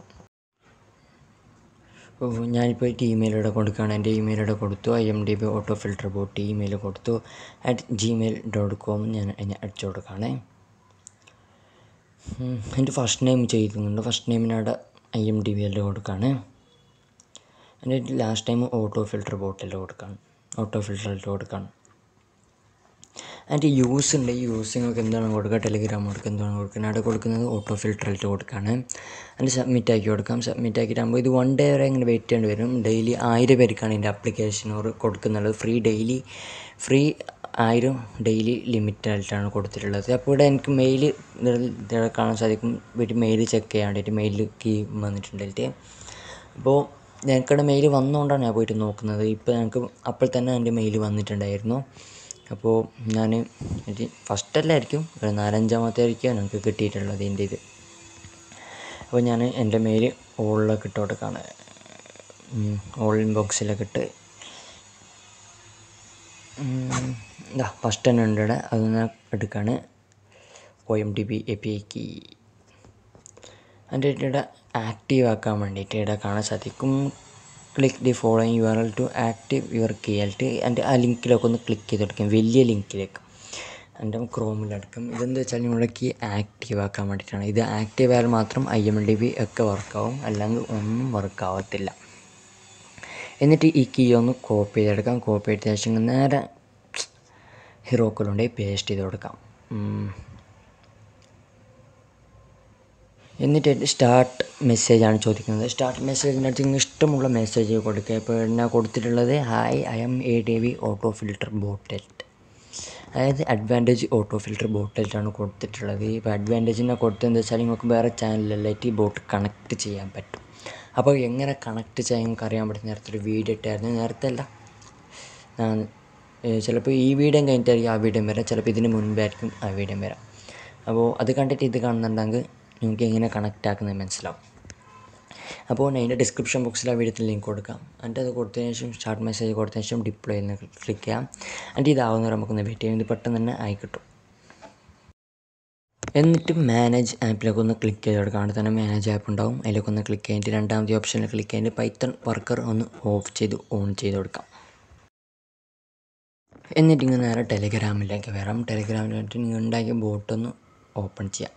ഓ ഞാനിപ്പോൾ ഇമെയിൽ ഇവിടെ കൊടുക്കുകയാണ് എൻ്റെ ഇമെയിൽ ഇവിടെ കൊടുത്തു I M D B auto filter bot email കൊടുത്തു അറ്റ് ജിമെയിൽ ഡോട്ട് കോം ഞാൻ അതിന് അടിച്ചു കൊടുക്കുകയാണ് എൻ്റെ ഫസ്റ്റ് നെയിം ചെയ്യുന്നുണ്ട് ഫസ്റ്റ് നെയിമിനവിടെ ഐ എം ഡി ബി എല്ലാം കൊടുക്കുകയാണ് എൻ്റെ ലാസ്റ്റ് ടൈം ഓട്ടോ ഫിൽട്ടർ ബോട്ടെല്ലാം കൊടുക്കുകയാണ് ഓട്ടോ ഫിൽട്ടറിൽ കൊടുക്കുകയാണ് അതിൻ്റെ യൂസ് ഉണ്ട് ഈ യൂസ് നിങ്ങൾക്ക് എന്താണ് കൊടുക്കുക ടെലിഗ്രാം കൊടുക്കുക എന്താണ് കൊടുക്കുന്നത് അവിടെ കൊടുക്കുന്നത് ഓട്ടോ ഫിൽട്ടറിൽ കൊടുക്കുകയാണ് അതിൻ്റെ സബ്മിറ്റ് ആക്കി കൊടുക്കാം സബ്മിറ്റ് ആക്കിയിട്ടാകുമ്പോൾ ഇത് വൺ ഡേ വരെ ഇങ്ങനെ വെയിറ്റ് ചെയ്യേണ്ടി വരും ഡെയിലി ആയിരം പേർക്കാണ് ഇതിൻ്റെ അപ്ലിക്കേഷൻ കൊടുക്കുന്നുള്ളത് ഫ്രീ ഡെയിലി ഫ്രീ ആയിരം ഡെയിലി ലിമിറ്റായിട്ടാണ് കൊടുത്തിട്ടുള്ളത് അപ്പോൾ ഇവിടെ എനിക്ക് മെയിൽ ഇവിടെ കാണാൻ സാധിക്കും വീട്ടിൽ മെയിൽ ചെക്ക് ചെയ്യാൻ വേണ്ടിയിട്ട് മെയിൽ കീ വന്നിട്ടുണ്ടായിട്ട് അപ്പോൾ ഞങ്ങൾക്കിവിടെ മെയിൽ വന്നുകൊണ്ടാണ് ഞാൻ പോയിട്ട് നോക്കുന്നത് ഇപ്പോൾ ഞങ്ങൾക്ക് അപ്പോൾ തന്നെ എൻ്റെ മെയിൽ വന്നിട്ടുണ്ടായിരുന്നു അപ്പോൾ ഞാൻ ഇത് ഫസ്റ്റ് അല്ലായിരിക്കും ഒരു നാലഞ്ചാമത്തെ ആയിരിക്കും ഞങ്ങൾക്ക് കിട്ടിയിട്ടുള്ളത് ഇതിൻ്റെ ഇത് അപ്പോൾ ഞാൻ എൻ്റെ മെയിൽ ഓളിലൊക്കെ ഇട്ട് കൊടുക്കുകയാണ് ഓൾ ഇൻബോക്സിലൊക്കെ ഇട്ട് ഇതാ ഫസ്റ്റ് തന്നെ ഉണ്ട് ഇവിടെ അത് ഞാൻ എടുക്കുകയാണ് O M D B A P ഐക്ക് അതിൻ്റെ ഇവിടെ ആക്റ്റീവ് ആക്കാൻ വേണ്ടിയിട്ട് ഇവിടെ കാണാൻ സാധിക്കും click the following U R L to active your key ആയിട്ട് എൻ്റെ ആ ലിങ്കിലൊക്കെ ഒന്ന് ക്ലിക്ക് ചെയ്ത് കൊടുക്കാം വലിയ ലിങ്കിലേക്ക് എൻ്റെ ക്രോമിലടക്കം ഇതെന്താ വെച്ചാൽ നമ്മുടെ കീ ആക്റ്റീവ് ആക്കാൻ വേണ്ടിയിട്ടാണ് ഇത് ആക്റ്റീവ് ആയാൽ മാത്രം ഐ എം ഡി ബി ഒക്കെ വർക്കാവും അല്ലെങ്കിൽ ഒന്നും വർക്കാവത്തില്ല എന്നിട്ട് ഈ കീ ഒന്ന് കോപ്പി ചെയ്തെടുക്കാം കോപ്പി ചെയ്ത ശേഷം നേരെ ഹീറോക്കിലുണ്ടെങ്കിൽ പേസ്റ്റ് ചെയ്ത് കൊടുക്കാം എന്നിട്ട് സ്റ്റാർട്ട് മെസ്സേജാണ് ചോദിക്കുന്നത് സ്റ്റാർട്ട് മെസ്സേജിൻ്റെ അടുത്ത് നിങ്ങൾക്ക് ഇഷ്ടമുള്ള മെസ്സേജ് കൊടുക്കുക ഇപ്പോൾ ഞാൻ കൊടുത്തിട്ടുള്ളത് hi I M A D V auto filter ബോട്ടൽ അതായത് അഡ്വാൻറ്റേജ് ഓട്ടോ ഫിൽറ്റർ ബോട്ടിലായിട്ടാണ് കൊടുത്തിട്ടുള്ളത് ഇപ്പോൾ അഡ്വാൻറ്റേജിനെ കൊടുത്തതെന്ന് വെച്ചാൽ നിങ്ങൾക്ക് വേറെ ചാനലിലായിട്ട് ഈ ബോട്ട് കണക്ട് ചെയ്യാൻ പറ്റും അപ്പോൾ എങ്ങനെ കണക്ട് ചെയ്യാൻ നിങ്ങൾക്ക് അറിയാൻ പറ്റും നേരത്തെ ഒരു വീഡിയോ ഇട്ടായിരുന്നു നേരത്തെ അല്ല ഞാൻ ചിലപ്പോൾ ഈ വീഡിയോ കഴിഞ്ഞിട്ടായിരിക്കും ആ വീഡിയോ വരാം ചിലപ്പോൾ ഇതിന് മുൻപായിരിക്കും ആ വീഡിയോ വരാം അപ്പോൾ അത് കണ്ടിട്ട് ഇത് കാണുന്നുണ്ടെങ്കിൽ നിങ്ങൾക്ക് എങ്ങനെ കണക്റ്റ് ആക്കുന്നത് മനസ്സിലാവും അപ്പോൾ ഞാൻ അതിൻ്റെ ഡിസ്ക്രിപ്ഷൻ ബോക്സിൽ ആ വീഡിയോത്തിൽ ലിങ്ക് കൊടുക്കാം എന്നിട്ട് അത് കൊടുത്തതിന് ശേഷം സ്റ്റാർട്ട് മെസ്സേജ് കൊടുത്തതിന് ശേഷം ഡിപ്ലോയ് എന്ന് ക്ലിക്ക് ചെയ്യാം എന്നിട്ട് ഇതാവുന്നവരെ നമുക്കൊന്ന് വെയിറ്റ് ചെയ്യാം ഇത് പെട്ടെന്ന് തന്നെ ആയി കിട്ടും എന്നിട്ട് മാനേജ് ആപ്പിലേക്ക് ഒന്ന് ക്ലിക്ക് ചെയ്ത് കൊടുക്കാം അവിടെ തന്നെ മാനേജ് ആപ്പ് ഉണ്ടാവും അതിലേക്ക് ഒന്ന് ക്ലിക്ക് ചെയ്തിട്ട് രണ്ടാമത്തെ ഓപ്ഷനിൽ ക്ലിക്ക് ചെയ്തിട്ട് പൈത്തൺ വർക്കർ ഒന്ന് ഓഫ് ചെയ്ത് ഓൺ ചെയ്ത് കൊടുക്കാം എന്നിട്ട് ഇങ്ങനെ നേരെ ടെലിഗ്രാമിലേക്ക് വരാം ടെലിഗ്രാമിലായിട്ട് നിങ്ങൾ ഉണ്ടാക്കിയ ബോട്ടൊന്ന് ഓപ്പൺ ചെയ്യാം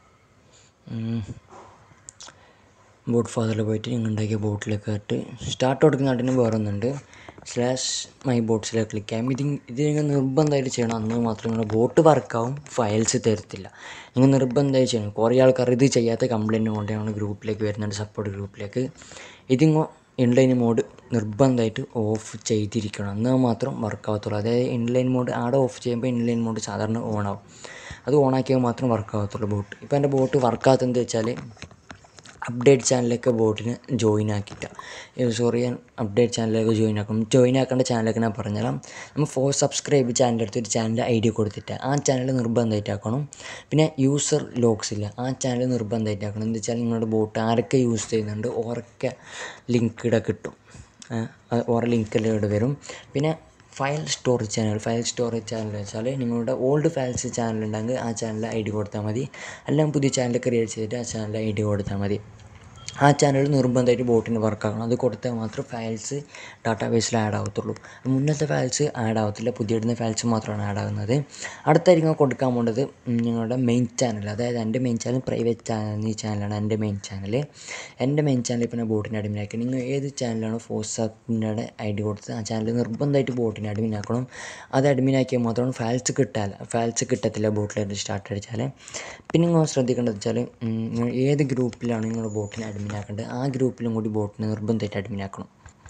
ബോട്ട് ഫാദറിൽ പോയിട്ട് നിങ്ങൾ ഉണ്ടാക്കിയ ബോട്ടിലേക്ക് കയറിട്ട് സ്റ്റാർട്ട് കൊടുക്കുന്നതിന് വേറെ ഒന്നുണ്ട് സ്ലാഷ് മൈ ബോട്ട്സിലേക്ക് ക്ലിക്ക് ചെയ്യാം ഇത് ഇത് നിങ്ങൾ നിർബന്ധമായിട്ട് ചെയ്യണം അന്ന് മാത്രം നിങ്ങളുടെ ബോട്ട് വർക്കാവും ഫയൽസ് തരത്തില്ല നിങ്ങൾ നിർബന്ധമായി ചെയ്യണം കുറേ ആൾക്കാർ ഇത് ചെയ്യാത്ത കംപ്ലയിൻറ്റ് കൊണ്ട് ഞങ്ങൾ ഗ്രൂപ്പിലേക്ക് വരുന്നുണ്ട് സപ്പോർട്ട് ഗ്രൂപ്പിലേക്ക് ഇതിങ്ങോ ഇൻലൈൻ മോഡ് നിർബന്ധമായിട്ട് ഓഫ് ചെയ്തിരിക്കണം എന്നാൽ മാത്രം വർക്കാവത്തുള്ളൂ അതായത് ഇൻലൈൻ മോഡ് ആടെ ഓഫ് ചെയ്യുമ്പോൾ ഇൻലൈൻ മോഡ് സാധാരണ ഓൺ ആവും അത് ഓണാക്കിയാൽ മാത്രം വർക്കാവത്തുള്ളൂ ബോട്ട് ഇപ്പോൾ എൻ്റെ ബോട്ട് വർക്കാത്തതെന്ന് വെച്ചാൽ അപ്ഡേറ്റ് ചാനലിലേക്ക് ബോട്ടിന് ജോയിൻ ആക്കിയിട്ട സോറി ഞാൻ അപ്ഡേറ്റ് ചാനലിലേക്ക് ജോയിൻ ആക്കും ജോയിൻ ആക്കേണ്ട ചാനലൊക്കെ ഞാൻ പറഞ്ഞുതരാം നമ്മൾ ഫോർ സബ്സ്ക്രൈബ് ചാനൽ എടുത്തിട്ട് ചാനൽ ഐ ഡി കൊടുത്തിട്ട് ആ ചാനൽ നിർബന്ധമായിട്ട് ആക്കണം പിന്നെ യൂസർ ലോക്സ് ഇല്ല ആ ചാനൽ നിർബന്ധമായിട്ട് ആക്കണം എന്താ വെച്ചാൽ നിങ്ങളുടെ ബോട്ട് ആരൊക്കെ യൂസ് ചെയ്യുന്നുണ്ട് ഓരൊക്കെ ലിങ്ക് ഇവിടെ കിട്ടും ഓരോ ലിങ്കെല്ലാം ഇവിടെ വരും പിന്നെ file storage channel file storage channel വെച്ചാൽ നിങ്ങളുടെ ഓൾഡ് ഫയൽസ് ചാനൽ ഉണ്ടെങ്കിൽ ആ ചാനൽ ഐ ഡി കൊടുത്താൽ മതി അല്ലെങ്കിൽ പുതിയ ചാനൽ ക്രിയേറ്റ് ചെയ്തിട്ട് ആ ചാനൽ ഐ ഡി കൊടുത്താൽ മതി ആ ചാനൽ നിർബന്ധമായിട്ട് ബോട്ടിന് വർക്കാക്കണം അത് കൊടുത്താൽ മാത്രം ഫയൽസ് ഡാറ്റാബേസിൽ ആഡ് ആവത്തുള്ളൂ മുന്നത്തെ ഫയൽസ് ആഡ് ആവത്തില്ല പുതിയ ഇടുന്ന ഫയൽസ് മാത്രമാണ് ആഡ് ആകുന്നത് അടുത്തായിരിക്കും കൊടുക്കാൻ പോകേണ്ടത് നിങ്ങളുടെ മെയിൻ ചാനൽ അതായത് എൻ്റെ മെയിൻ ചാനൽ പ്രൈവറ്റ് ചാനൽ ഈ ചാനലാണ് എൻ്റെ മെയിൻ ചാനൽ എൻ്റെ മെയിൻ ചാനൽ ഇപ്പോൾ ഞാൻ ബോട്ടിന് അഡ്മിൻ ആക്കി നിങ്ങൾ ഏത് ചാനലാണോ ഫോഴ്സാപ്പിൻ്റെ ഐ ഡി കൊടുത്തത് ആ ചാനൽ നിർബന്ധമായിട്ട് ബോട്ടിന് അഡ്മിൻ ആക്കണം അത് അഡ്മിൻ ആക്കിയാൽ മാത്രമാണ് ഫയൽസ് കിട്ടാല്ല ഫയൽസ് കിട്ടത്തില്ല ബോട്ടിലായിട്ട് സ്റ്റാർട്ട് അടിച്ചാൽ പിന്നെ നിങ്ങൾ ശ്രദ്ധിക്കേണ്ടത് വെച്ചാൽ ഏത് ഗ്രൂപ്പിലാണ് നിങ്ങൾ ബോട്ടിന് അഡ്മിൻ ആക്കേണ്ടത് ആ ഗ്രൂപ്പിലും കൂടി ബോട്ടിനെ നിർബന്ധമായിട്ട് അഡ്മിൻ ആക്കണം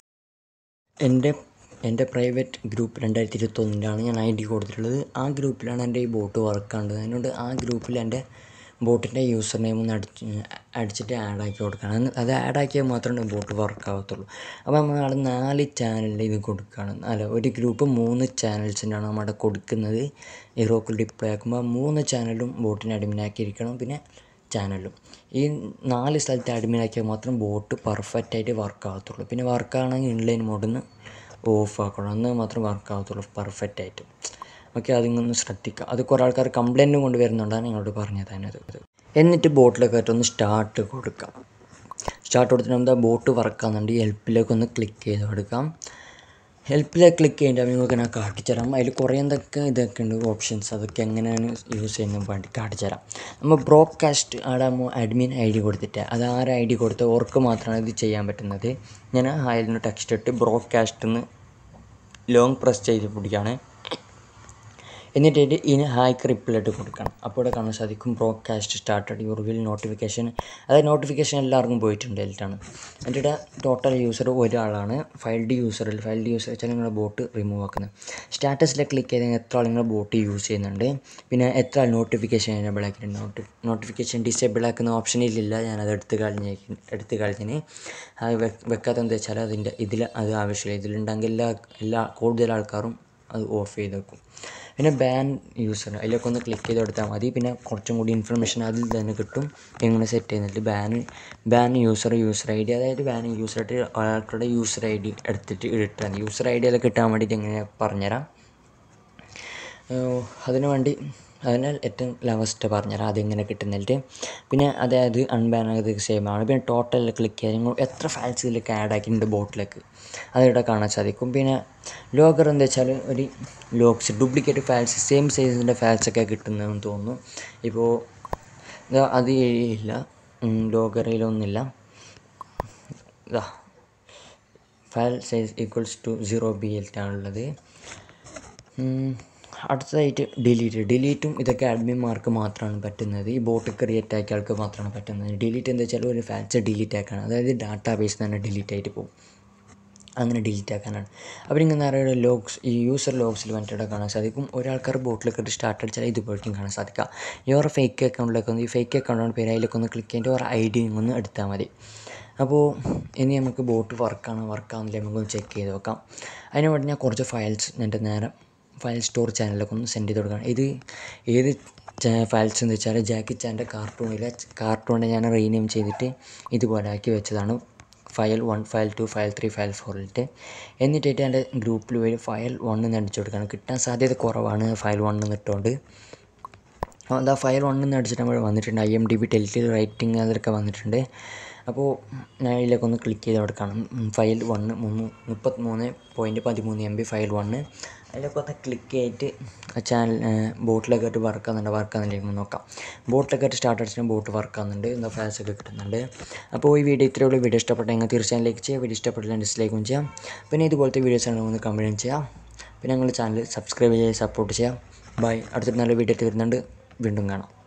എൻ്റെ എൻ്റെ പ്രൈവറ്റ് ഗ്രൂപ്പ് രണ്ടായിരത്തി ഇരുപത്തൊന്നിലാണ് ഞാൻ ഐ ഡി കൊടുത്തിട്ടുള്ളത് ആ ഗ്രൂപ്പിലാണ് എൻ്റെ ഈ ബോട്ട് വർക്ക് ആണ്ടത് അതിനോട് ആ ഗ്രൂപ്പിൽ എൻ്റെ ബോട്ടിൻ്റെ യൂസർ നെയിം ഒന്ന് അടിച്ച് അടിച്ചിട്ട് ആഡ് ആക്കി കൊടുക്കണം അത് ആഡ് ആക്കിയാൽ മാത്രമേ ബോട്ട് വർക്ക് ആവത്തുള്ളൂ അപ്പോൾ നമ്മൾ അവിടെ നാല് ചാനലിൽ ഇത് കൊടുക്കുകയാണ് അല്ല ഒരു ഗ്രൂപ്പ് മൂന്ന് ചാനൽസിനാണ് നമ്മുടെ കൊടുക്കുന്നത് ഈ റോക്കിൽ ഡിപ്ലോയ് ആക്കുമ്പോൾ മൂന്ന് ചാനലും ബോട്ടിനെ അഡ്മിനാക്കിയിരിക്കണം പിന്നെ ചാനലും ഈ നാല് സ്ഥലത്ത് അഡ്മിനാക്കിയാൽ മാത്രം ബോട്ട് പെർഫെക്റ്റ് ആയിട്ട് വർക്ക് ആവത്തുള്ളൂ പിന്നെ വർക്കാണെങ്കിൽ ഇൻലൈൻ മോഡിൽ നിന്ന് ഓഫ് ആക്കണം എന്നാൽ മാത്രം വർക്ക് ആവത്തുള്ളൂ പെർഫെക്റ്റ് ആയിട്ട് ഓക്കെ അതിങ്ങൊന്ന് ശ്രദ്ധിക്കുക അത് കുറേ ആൾക്കാർ കംപ്ലൈൻറ്റ് കൊണ്ട് വരുന്നുണ്ടാണ് നിങ്ങളോട് പറഞ്ഞു തന്നത് എന്നിട്ട് ബോട്ടിലൊക്കെ ആയിട്ട് ഒന്ന് സ്റ്റാർട്ട് കൊടുക്കാം സ്റ്റാർട്ട് കൊടുത്തിട്ട് എന്താ ബോട്ട് വർക്കാകുന്നുണ്ട് ഹെൽപ്പിലേക്ക് ഒന്ന് ക്ലിക്ക് ചെയ്ത് കൊടുക്കാം ഹെൽപ്പിലേക്ക് ക്ലിക്ക് ചെയ്യേണ്ട നിങ്ങൾക്ക് ഞാൻ കാട്ടിത്തരാം അതിൽ കുറേ എന്തൊക്കെ ഇതൊക്കെ ഉണ്ട് ഓപ്ഷൻസ് അതൊക്കെ എങ്ങനെയാണ് യൂസ് ചെയ്യുന്നത് വേണ്ടി കാട്ടിത്തരാം നമ്മൾ ബ്രോഡ്കാസ്റ്റ് അവിടെ അഡ്മിൻ ഐ ഡി കൊടുത്തിട്ട് അത് ആര് ഐ ഡി കൊടുത്ത് ഓർക്ക് മാത്രമാണ് ഇത് ചെയ്യാൻ പറ്റുന്നത് ഞാൻ അതിന് ടെക്സ്റ്റ് ഇട്ട് ബ്രോഡ്കാസ്റ്റ് എന്ന് ലോങ് പ്രസ് ചെയ്ത് പിടിക്കുകയാണ് എന്നിട്ട് ഇതിന് ഹായ്ക്ക് റിപ്ലൈ ഇട്ട് കൊടുക്കണം അപ്പോൾ ഇവിടെ കാണാൻ സാധിക്കും broadcast started your will notification അതായത് നോട്ടിഫിക്കേഷൻ എല്ലാവർക്കും പോയിട്ടുണ്ട് അതിലാണ് എന്നിട്ട് ടോട്ടൽ യൂസർ ഒരാളാണ് ഫൈൽഡ് യൂസറിൽ ഫൈൽഡ് യൂസർ വെച്ചാൽ നിങ്ങളുടെ ബോട്ട് റിമൂവ് ആക്കുന്നത് സ്റ്റാറ്റസിൽ ക്ലിക്ക് ചെയ്താൽ എത്ര ആൾ നിങ്ങളുടെ ബോട്ട് യൂസ് ചെയ്യുന്നുണ്ട് പിന്നെ എത്ര ആൾ നോട്ടിഫിക്കേഷൻ എനേബിൾ ആക്കിയിട്ടുണ്ട് നോട്ടി നോട്ടിഫിക്കേഷൻ ഡിസേബിൾ ആക്കുന്ന ഓപ്ഷനിലില്ല ഞാനത് എടുത്ത് കളഞ്ഞ് എടുത്ത് കളഞ്ഞിന് അത് വെക്കാത്തതെന്ന് വെച്ചാൽ അതിൻ്റെ ഇതിൽ അത് ആവശ്യമില്ല ഇതിലുണ്ടെങ്കിൽ എല്ലാ എല്ലാ കൂടുതൽ ആൾക്കാരും അത് ഓഫ് ചെയ്ത് വെക്കും പിന്നെ ബാൻ യൂസർ അതിലേക്ക് ഒന്ന് ക്ലിക്ക് ചെയ്ത് കൊടുത്താൽ മതി പിന്നെ കുറച്ചും കൂടി ഇൻഫർമേഷൻ അതിൽ തന്നെ കിട്ടും എങ്ങനെ സെറ്റ് ചെയ്യുന്നിട്ട് ban ban user user I D അതായത് ബാൻ യൂസർ ആയിട്ട് ഒരാൾക്കുടെ യൂസർ ഐ ഡി എടുത്തിട്ട് ഇട്ടാൽ യൂസർ ഐ ഡി എല്ലാം കിട്ടാൻ വേണ്ടിയിട്ട് എങ്ങനെ പറഞ്ഞുതരാം അതിനു വേണ്ടി അതിനാൽ ഏറ്റവും ലാസ്റ്റ് പറഞ്ഞുതരാം അതെങ്ങനെ കിട്ടുന്നിട്ട് പിന്നെ അതായത് അൺബാൻ ആയത് സെയിം ആണ് പിന്നെ ടോട്ടലിൽ ക്ലിക്ക് ചെയ്ത് നിങ്ങൾ എത്ര ഫയൽസ് ഇതിലേക്ക് ആഡ് ആക്കിയിട്ടുണ്ട് ബോട്ടിലേക്ക് അതിവിടെ കാണാൻ സാധിക്കും പിന്നെ ലോഗർ എന്താ വെച്ചാൽ ഒരു ലോക്സ് ഡ്യൂപ്ലിക്കേറ്റ് ഫയൽസ് സെയിം സൈസിൻ്റെ ഫയൽസൊക്കെ കിട്ടുന്നതെന്ന് തോന്നുന്നു ഇപ്പോൾ ഇതാ അത് ഇല്ല ലോഗറിലൊന്നുമില്ല ഇതാ file size equals to zero B എൽറ്റാണുള്ളത് അടുത്തതായിട്ട് ഡിലീറ്റ് ഡിലീറ്റും ഇതൊക്കെ അഡ്മിന്മാർക്ക് മാത്രമാണ് പറ്റുന്നത് ഈ ബോട്ട് ക്രിയേറ്റ് ആക്കിയ ആൾക്ക് മാത്രമാണ് പറ്റുന്നത് ഡിലീറ്റ് എന്താ വെച്ചാൽ ഒരു ഫാൽസ് ഡിലീറ്റ് ആക്കാണ് അതായത് ഡാറ്റാ ബേസ് തന്നെ ഡിലീറ്റ് ആയിട്ട് പോകും അങ്ങനെ ഡിലീറ്റ് ആക്കാനാണ് അപ്പോൾ നിങ്ങൾ നേരെ ലോഗ്സ് ഈ യൂസർ ലോഗ്സിൽ വന്നിട്ട് ഇവിടെ കാണാൻ സാധിക്കും ഒരാൾക്കാർ ബോട്ടിലൊക്കെ ഇട്ട് സ്റ്റാർട്ട് അടിച്ചാൽ ഇതുപോലെയും കാണാൻ സാധിക്കുക ഈ ഒരു ഫേക്ക് അക്കൗണ്ടിലേക്ക് ഒന്ന് ഈ ഫേക്ക് അക്കൗണ്ടാണ് പേര് അതിലേക്ക് ഒന്ന് ക്ലിക്ക് ചെയ്തിട്ട് ഒരു ഐ ഡി ഒന്ന് എടുത്താൽ മതി അപ്പോൾ ഇനി നമുക്ക് ബോട്ട് വർക്കാണ് വർക്കാവുന്നില്ല നമുക്കൊന്ന് ചെക്ക് ചെയ്ത് നോക്കാം അതിന് വേണ്ടി ഞാൻ കുറച്ച് ഫയൽസ് എൻ്റെ നേരെ ഫയൽ സ്റ്റോർ ചാനലിലൊക്കെ ഒന്ന് സെൻഡ് ചെയ്ത് കൊടുക്കണം ഇത് ഏത് ഫയൽസ് എന്ന് വെച്ചാൽ ജാക്കി ചാൻ്റെ കാർട്ടൂണിലെ കാർട്ടൂണിനെ ഞാൻ റീനെയിം ചെയ്തിട്ട് ഇതുപോലെ ആക്കി വെച്ചതാണ് file one file two file three file ഫോറിലിട്ട് എന്നിട്ടായിട്ട് എൻ്റെ ഗ്രൂപ്പിൽ വഴി ഫയൽ വൺ എന്ന് അടിച്ചു കൊടുക്കണം കിട്ടാൻ സാധ്യത കുറവാണ് ഫയൽ വൺ എന്നിട്ടുകൊണ്ട് എന്താ ഫയൽ വൺ എന്ന് അടിച്ചിട്ട് നമ്മൾ വന്നിട്ടുണ്ട് ഐ എം ഡി ബി ടെലിറ്റി റൈറ്റിംഗ് അതിലൊക്കെ വന്നിട്ടുണ്ട് അപ്പോൾ ഞാൻ ഇതിലേക്ക് ഒന്ന് ക്ലിക്ക് ചെയ്ത് കൊടുക്കണം ഫയൽ വണ്ണ് മൂന്ന് മുപ്പത്തിമൂന്ന് പോയിൻറ്റ് പതിമൂന്ന് എം ബി ഫയൽ വണ്ണ് അതിലൊക്കെ ഒന്ന് ക്ലിക്ക് ചെയ്തിട്ട് ചാനൽ ബോട്ടിലൊക്കെ ആയിട്ട് വർക്ക് ആകുന്നുണ്ട് വർക്ക് ആകുന്നില്ലെങ്കിൽ നോക്കാം ബോട്ടിലൊക്കെ ആയിട്ട് സ്റ്റാർട്ട് അടിച്ചിട്ട് ബോട്ട് വർക്ക് ആകുന്നുണ്ട് എന്താ ഫാൽസ് ഒക്കെ കിട്ടുന്നുണ്ട് അപ്പോൾ ഈ വീഡിയോ ഇത്രയുള്ള വീഡിയോ ഇഷ്ടപ്പെട്ടെങ്കിൽ തീർച്ചയായും ലൈക്ക് ചെയ്യുക വീഡിയോ ഇഷ്ടപ്പെട്ടില്ല ഡിസ്ലൈക്കും ചെയ്യാം പിന്നെ ഇതുപോലത്തെ വീഡിയോസ് ആണെങ്കിൽ ഒന്ന് കമൻറ്റ് ചെയ്യാം പിന്നെ ഞങ്ങൾ ചാനൽ സബ്സ്ക്രൈബ് ചെയ്യുക സപ്പോർട്ട് ചെയ്യാം ബൈ അടുത്തൊരു നല്ല വീഡിയോ ആയിട്ട് വരുന്നുണ്ട് വീണ്ടും കാണാം